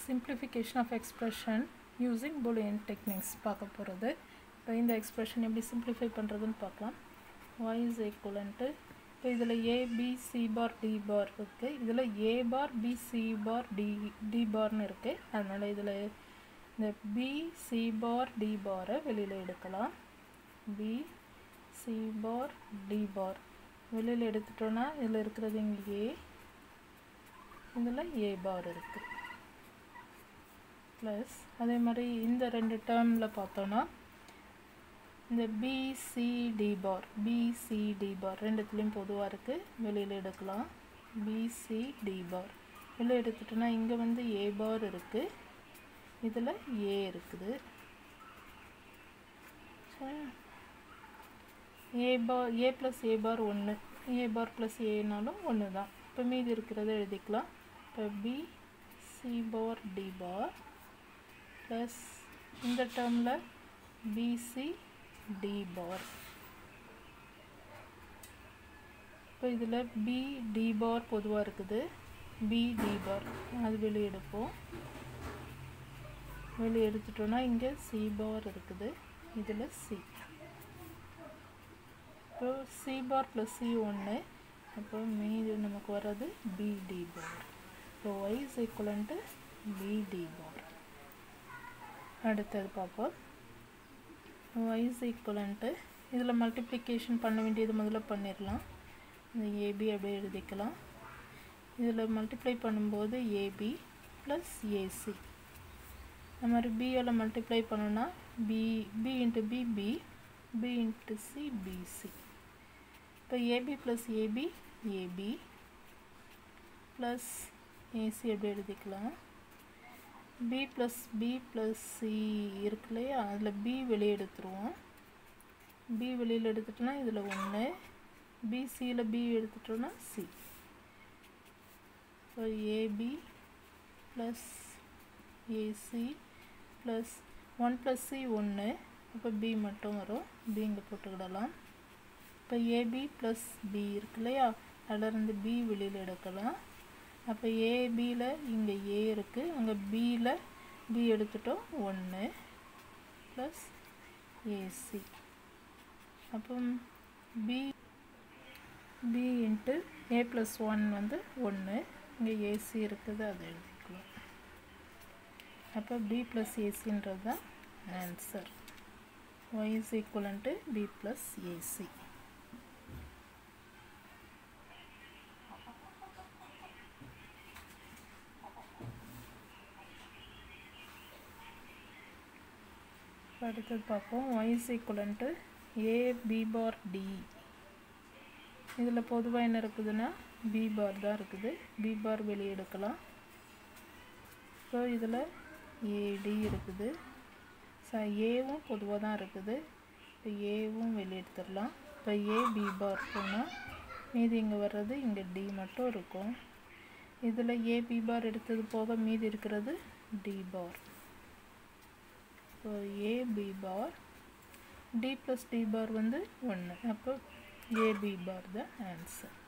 simplification of expression using boolean techniques பார்க்க போகிறது இப்போ இந்த எக்ஸ்பிரஷன் எப்படி சிம்பிளிஃபை பண்ணுறதுன்னு பார்க்கலாம் y is equivalent to இப்போ இதில் A B C bar D bar இருக்குது இதில் A bar B C bar D D பார்னு இருக்குது அதனால் இதில் இந்த பி சி பார் டி பாரை வெளியில் எடுக்கலாம் B C bar D bar வெளியில் எடுத்துட்டோன்னா இதில் இருக்கிறது இங்கே ஏ இதில் ஏ பார் இருக்குது ப்ளஸ் அதே மாதிரி இந்த ரெண்டு டேர்மில் பார்த்தோன்னா இந்த பிசிடி பார் பிசிடி பார் ரெண்டுத்துலேயும் பொதுவாக இருக்குது வெளியில் எடுக்கலாம் பிசிடி பார் வெளியில் எடுத்துட்டோன்னா இங்கே வந்து ஏ பார் இருக்குது இதில் ஏ இருக்குது ஏ பார் ஏ ப்ளஸ் ஏ பார் ஒன்று ஏ பார் ப்ளஸ் ஏனாலும் ஒன்று தான் இப்போ மீதி இருக்கிறத எழுதிக்கலாம் இப்போ B C bar D bar plus இந்த டேர்மில் பிசி டி பார் இப்போ இதில் பி டி பார் பொதுவாக இருக்குது பி டி பார் அது வெளியே எடுப்போம் வெளியே எடுத்துட்டோன்னா இங்கே சி பார் இருக்குது இதில் சி இப்போ சி பார் ப்ளஸ் சி ஒன்று அப்போ மீதி நமக்கு வர்றது பி டி பார் இப்போ Y is equivalent to B D bar அடுத்தது பார்ப்போம் y is equivalent to இதில் மல்டிப்ளிகேஷன் பண்ண வேண்டியது முதல்ல பண்ணிடலாம் இந்த ஏபி அப்படியே எழுதிக்கலாம் இதில் மல்டிப்ளை பண்ணும்போது ஏபி ப்ளஸ் ஏசி இந்த மாதிரி பியால் மல்டிப்ளை பண்ணோன்னா B B into B B B into C BC இப்போ AB plus AB AB plus AC எப்படி எழுதிக்கலாம் B plus B plus C இருக்கு இல்லையா அதில் பி வெளியே எடுத்துருவோம் பி வெளியில் எடுத்துட்டோன்னா இதில் ஒன்று பிசியில் பி எடுத்துட்டோன்னா C so AB plus AC plus one plus C ஒன்று அப்போ பி மட்டும் வரும் பி இங்கே போட்டுக்கிடலாம் இப்போ ஏபி ப்ளஸ் பி இருக்கு இல்லையா அதிலிருந்து பி வெளியில் எடுக்கலாம் அப்போ ஏபியில் இங்கே ஏ இருக்குது அங்கே பியில் பி எடுத்துட்டோம் ஒன்று ப்ளஸ் ஏசி அப்போ B B into A plus one வந்து ஒன்று இங்கே ஏசி இருக்குது அதை எழுதிக்கலாம் அப்போ பி ப்ளஸ் ஏசின்றது தான் answer Y is equivalent to B plus AC அடுத்தது பார்ப்போம் y is equivalent to a b bar d இதில் பொதுவாக என்ன இருக்குதுன்னா b bar தான் இருக்குது b bar வெளியே எடுக்கலாம் ஸோ இதில் ad இருக்குது ஸோ ஏவும் பொதுவாக தான் இருக்குது இப்போ ஏவும் வெளியே எடுத்துடலாம் இப்போ ஏ பி பார் போனால் மீதி இங்கே வர்றது இங்கே டி மட்டும் இருக்கும் இதில் ஏ பி பார் எடுத்தது போக மீதி இருக்கிறது D bar so A B bar D plus D bar வந்து ஒன்று அப்போ ஏ பி பார் த ஆன்சர்